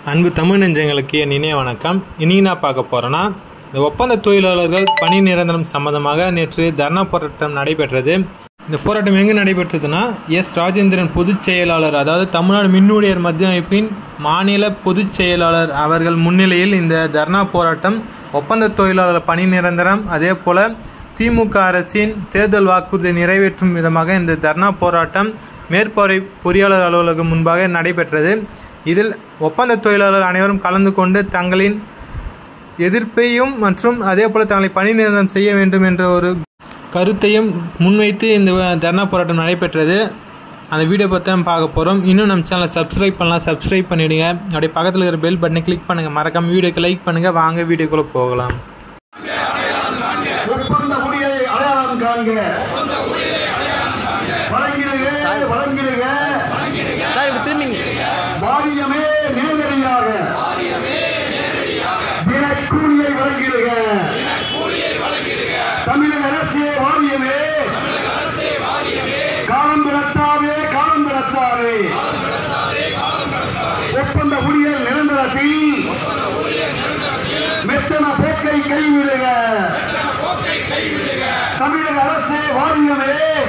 அன்பு தமிழ் நெஞ்சங்களுக்கு என் இணைய வணக்கம் இனி நான் பார்க்க போகிறேன்னா இந்த ஒப்பந்த தொழிலாளர்கள் பணி நிரந்தரம் சம்பந்தமாக நேற்று தர்ணா போராட்டம் நடைபெற்றது இந்த போராட்டம் எங்கு நடைபெற்றதுன்னா எஸ் ராஜேந்திரன் பொதுச் செயலாளர் அதாவது தமிழ்நாடு மின்னூழியர் மத்திய அமைப்பின் மாநில பொதுச் செயலாளர் அவர்கள் முன்னிலையில் இந்த தர்ணா போராட்டம் ஒப்பந்த தொழிலாளர் பணி நிரந்தரம் அதே போல திமுக அரசின் தேர்தல் வாக்குறுதியை நிறைவேற்றும் விதமாக இந்த தர்ணா போராட்டம் மேற்பார்வை பொறியாளர் அலுவலகம் முன்பாக நடைபெற்றது இதில் ஒப்பந்த தொழிலாளர் அனைவரும் கலந்து கொண்டு தங்களின் எதிர்ப்பையும் மற்றும் அதே போல தங்களை பணி நிரந்தரம் செய்ய வேண்டும் என்ற ஒரு கருத்தையும் முன்வைத்து இந்த தர்ணா போராட்டம் நடைபெற்றது அந்த வீடியோ பற்றி தான் பார்க்க போகிறோம் இன்னும் நம்ம சேனலை சப்ஸ்கிரைப் பண்ணலாம் சப்ஸ்கிரைப் பண்ணிவிடுங்க அப்படியே பக்கத்தில் இருக்கிற பெல் பட்டனை கிளிக் பண்ணுங்கள் மறக்காம வீடியோக்கு லைக் பண்ணுங்கள் வாங்க வீடியோக்குள்ளே போகலாம் ஒப்பந்த முடியை அடையாளம் காண்க வழங்கிடுக வழங்கிடுக சார் இப்படி திரும்பிங்க சார் வாரியமே நேரடியாக தினக்கூலியை வழங்கிடுக தமிழக அரசே வாரியமே காலம் பிறத்தாவே காலம் பிறத்தாவே ஒப்பந்த ஊழியர் நிரந்தரத்தில் மெத்தன போக்கை கைவிடுக தமிழக அரசே வாரியமே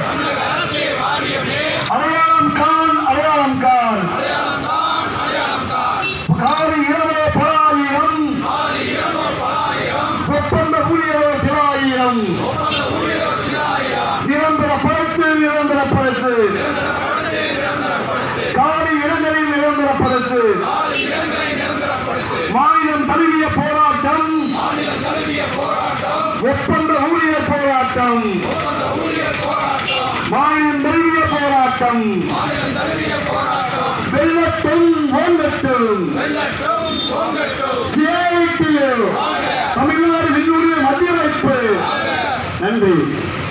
அடையாளம் கான் அடையாளம் கான் காலை இரவே பலாயிரம் ஒப்பந்த ஊழியரோ சிலாயிரம் நிரந்தர படுத்து நிரந்தர படுத்து காலி இடங்களில் நிரந்தர படுத்து மாநிலம் தழுவிய போராட்டம் ஒப்பந்த ஊழியர் போராட்டம் மாநிலம் தழுவிய போராட்டம் வெள்ளட்டும் ஓங்கட்டும் சிஐடியு தமிழ்நாடு விண்ணுடைய மத்திய அமைப்பு நன்றி